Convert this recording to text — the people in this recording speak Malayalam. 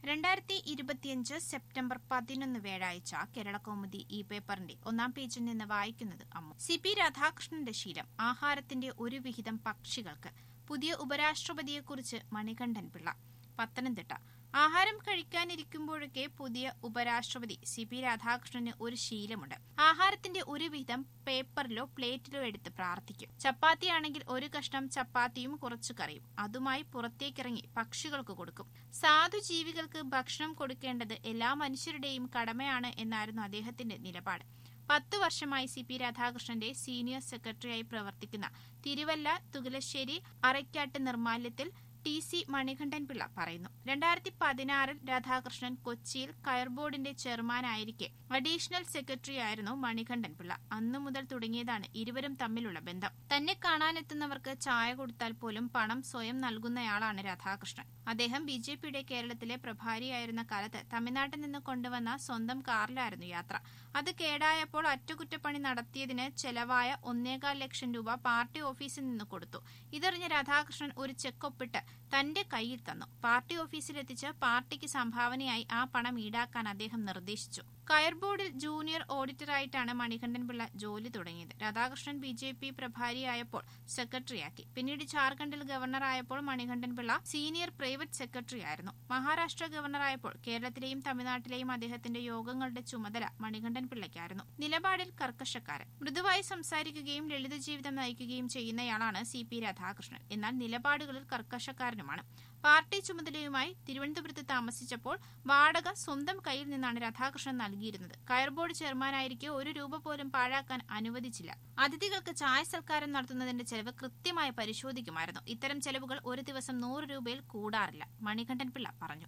രണ്ടായിരത്തി ഇരുപത്തിയഞ്ച് സെപ്റ്റംബർ പതിനൊന്ന് വ്യാഴാഴ്ച കേരളകൗമുദി ഈ പേപ്പറിന്റെ ഒന്നാം പേജിൽ നിന്ന് വായിക്കുന്നത് അമ്മു സി പി രാധാകൃഷ്ണന്റെ ശീലം ആഹാരത്തിന്റെ ഒരു വിഹിതം പക്ഷികൾക്ക് പുതിയ ഉപരാഷ്ട്രപതിയെക്കുറിച്ച് മണികണ്ഠൻ പിള്ള പത്തനംതിട്ട ആഹാരം കഴിക്കാനിരിക്കുമ്പോഴൊക്കെ പുതിയ ഉപരാഷ്ട്രപതി സി പി രാധാകൃഷ്ണന് ഒരു ശീലമുണ്ട് ആഹാരത്തിന്റെ ഒരു വിധം പേപ്പറിലോ പ്ലേറ്റിലോ എടുത്ത് പ്രാർത്ഥിക്കും ചപ്പാത്തിയാണെങ്കിൽ ഒരു കഷ്ണം ചപ്പാത്തിയും കുറച്ചു കറിയും അതുമായി പുറത്തേക്കിറങ്ങി പക്ഷികൾക്ക് കൊടുക്കും സാധു ജീവികൾക്ക് ഭക്ഷണം കൊടുക്കേണ്ടത് എല്ലാ മനുഷ്യരുടെയും കടമയാണ് എന്നായിരുന്നു അദ്ദേഹത്തിന്റെ നിലപാട് പത്തു വർഷമായി സി പി രാധാകൃഷ്ണന്റെ സീനിയർ സെക്രട്ടറിയായി പ്രവർത്തിക്കുന്ന തിരുവല്ല തുകലശ്ശേരി അറയ്ക്കാട്ട് നിർമാല്യത്തിൽ ടി സി മണികണ്ഠൻ പിള്ള പറയുന്നു രണ്ടായിരത്തി പതിനാറിൽ രാധാകൃഷ്ണൻ കൊച്ചിയിൽ കയർ ബോർഡിന്റെ ചെയർമാനായിരിക്കെ അഡീഷണൽ സെക്രട്ടറി ആയിരുന്നു മണികണ്ഠൻ പിള്ള അന്നു മുതൽ തുടങ്ങിയതാണ് ഇരുവരും തമ്മിലുള്ള ബന്ധം തന്നെ കാണാനെത്തുന്നവർക്ക് ചായ കൊടുത്താൽ പോലും പണം സ്വയം നൽകുന്നയാളാണ് രാധാകൃഷ്ണൻ അദ്ദേഹം ബി ജെ പിയുടെ കേരളത്തിലെ പ്രഭാരിയായിരുന്ന കാലത്ത് തമിഴ്നാട്ടിൽ നിന്ന് കൊണ്ടുവന്ന സ്വന്തം കാറിലായിരുന്നു യാത്ര അത് കേടായപ്പോൾ അറ്റകുറ്റപ്പണി നടത്തിയതിന് ചെലവായ ഒന്നേകാൽ ലക്ഷം രൂപ പാർട്ടി ഓഫീസിൽ നിന്ന് കൊടുത്തു ഇതറിഞ്ഞ രാധാകൃഷ്ണൻ ഒരു ചെക്ക് ഒപ്പിട്ട് തന്റെ കയ്യിൽ തന്നു പാർട്ടി ഓഫീസിലെത്തിച്ച് പാർട്ടിക്ക് സംഭാവനയായി ആ പണം ഈടാക്കാൻ അദ്ദേഹം നിർദ്ദേശിച്ചു കയർ ബോർഡിൽ ജൂനിയർ ഓഡിറ്ററായിട്ടാണ് മണികണ്ഠൻ പിള്ള ജോലി തുടങ്ങിയത് രാധാകൃഷ്ണൻ ബി ജെ പി പ്രഭാരിയായപ്പോൾ സെക്രട്ടറിയാക്കി പിന്നീട് ജാർഖണ്ഡിൽ ഗവർണറായപ്പോൾ Manikandan Pillai senior private secretary ആയിരുന്നു മഹാരാഷ്ട്ര ഗവർണറായപ്പോൾ കേരളത്തിലെയും തമിഴ്നാട്ടിലെയും അദ്ദേഹത്തിന്റെ യോഗങ്ങളുടെ ചുമതല മണികണ്ഠൻ പിള്ളയ്ക്കായിരുന്നു നിലപാടിൽ കർക്കശക്കാരൻ മൃദുവായി സംസാരിക്കുകയും ലളിത ജീവിതം നയിക്കുകയും ചെയ്യുന്നയാളാണ് സി പി രാധാകൃഷ്ണൻ എന്നാൽ നിലപാടുകളിൽ കർക്കശക്കാരനുമാണ് പാർട്ടി ചുമതലയുമായി തിരുവനന്തപുരത്ത് താമസിച്ചപ്പോൾ വാടക സ്വന്തം കയ്യിൽ നിന്നാണ് രാധാകൃഷ്ണൻ നൽകിയിരുന്നത് കയർ ബോർഡ് ചെയർമാനായിരിക്കെ ഒരു രൂപ പോലും പാഴാക്കാൻ അനുവദിച്ചില്ല അതിഥികൾക്ക് ചായ സൽക്കാരം നടത്തുന്നതിന്റെ ചെലവ് കൃത്യമായി പരിശോധിക്കുമായിരുന്നു ഇത്തരം ചെലവുകൾ ഒരു ദിവസം നൂറ് രൂപയിൽ കൂടാറില്ല മണികണ്ഠൻ പിള്ള പറഞ്ഞു